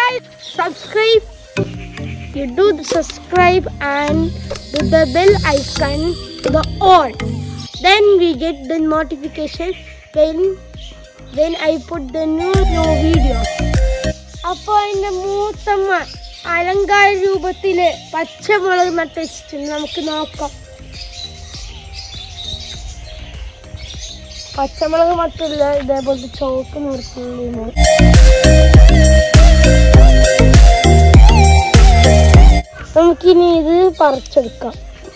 guys, subscribe. You do the subscribe and do the bell icon, the all. Then we get the notification when when I put the new new videos. അപ്പോൾ എൻ്റെ മൂത്തമ്മ അലങ്കാര രൂപത്തില് പച്ചമുളക് നട്ട് വെച്ചിട്ടുണ്ട് നമുക്ക് നോക്കാം പച്ചമുളക് മാത്രമല്ല ഇതേപോലത്തെ ചോപ്പ് നിർത്തുന്നു നമുക്കിനി ഇത് പറിച്ചെടുക്കാം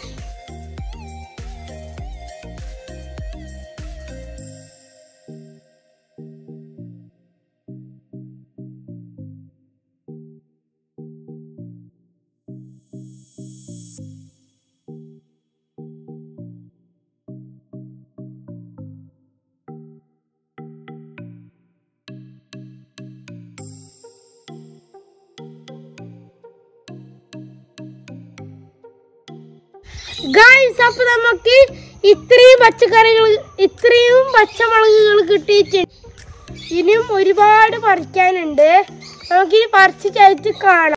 ഗായ്സ് അപ്പൊ നമുക്ക് ഇത്രയും പച്ചക്കറികൾ ഇത്രയും പച്ചമുളകുകൾ കിട്ടിയിട്ടുണ്ട് ഇനിയും ഒരുപാട് പറിക്കാനുണ്ട് നമുക്കിനി പറിച്ചിട്ടായിട്ട് കാണാം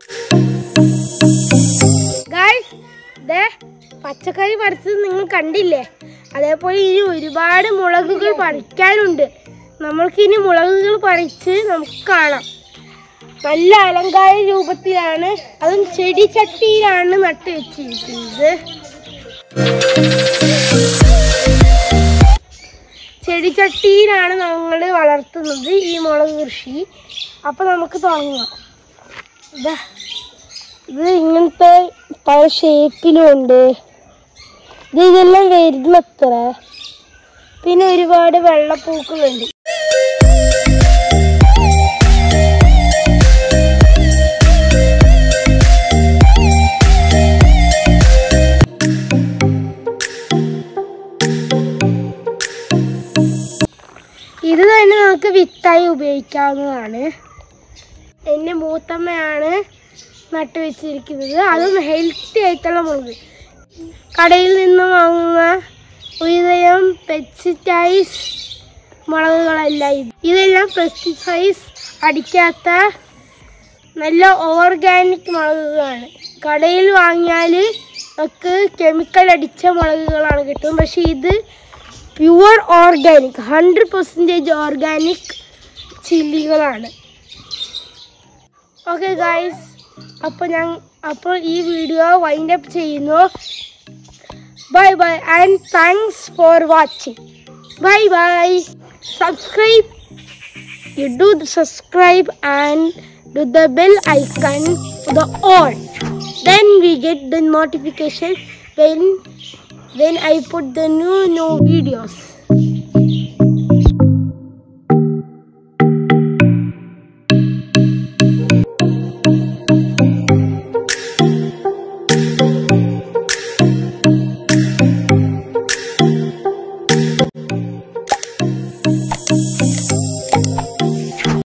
ഗായ്സ് ദേ പച്ചക്കറി പറിച്ചത് നിങ്ങൾ കണ്ടില്ലേ അതേപോലെ ഇനി ഒരുപാട് മുളകുകൾ പറിക്കാനുണ്ട് നമ്മൾക്കിനി മുളകുകൾ പറിച്ച് നമുക്ക് കാണാം നല്ല അലങ്കാര രൂപത്തിലാണ് അതും ചെടി ചട്ടിയിലാണ് നട്ട് വെച്ചിരിക്കുന്നത് ചെടിച്ചട്ടിയിലാണ് നമ്മൾ വളർത്തുന്നത് ഈ മുളക് കൃഷി അപ്പൊ നമുക്ക് തുടങ്ങാം ഇതാ ഇത് ഇങ്ങനത്തെ പല ഷേപ്പിലും ഉണ്ട് ഇത് ഇതെല്ലാം വരുന്നത്ര പിന്നെ ഒരുപാട് വെള്ളപ്പൂക്കളുണ്ട് ഇത് തന്നെ നമുക്ക് വിത്തായി ഉപയോഗിക്കാവുന്നതാണ് എൻ്റെ മൂത്തമ്മയാണ് നട്ടു വെച്ചിരിക്കുന്നത് അതും ഹെൽത്തി ആയിട്ടുള്ള മുളക് കടയിൽ നിന്ന് വാങ്ങുന്ന ഒരുതരം പെസ്റ്റിസൈഡ്സ് മുളകുകളല്ല ഇത് ഇതെല്ലാം പെസ്റ്റിസൈഡ്സ് അടിക്കാത്ത നല്ല ഓർഗാനിക് മുളകുകളാണ് കടയിൽ വാങ്ങിയാൽ ഒക്കെ കെമിക്കൽ അടിച്ച മുളകുകളാണ് കിട്ടും പക്ഷെ ഇത് pure organic hundred percentage organic ചില്ലികളാണ് ഓക്കെ ഗായ്സ് അപ്പോൾ ഞാൻ അപ്പോൾ ഈ വീഡിയോ വൈൻഡ് അപ്പ് ചെയ്യുന്നു bye bye and thanks for watching bye bye subscribe you do the subscribe and do the bell icon the all then we get the notification when when i put the new new videos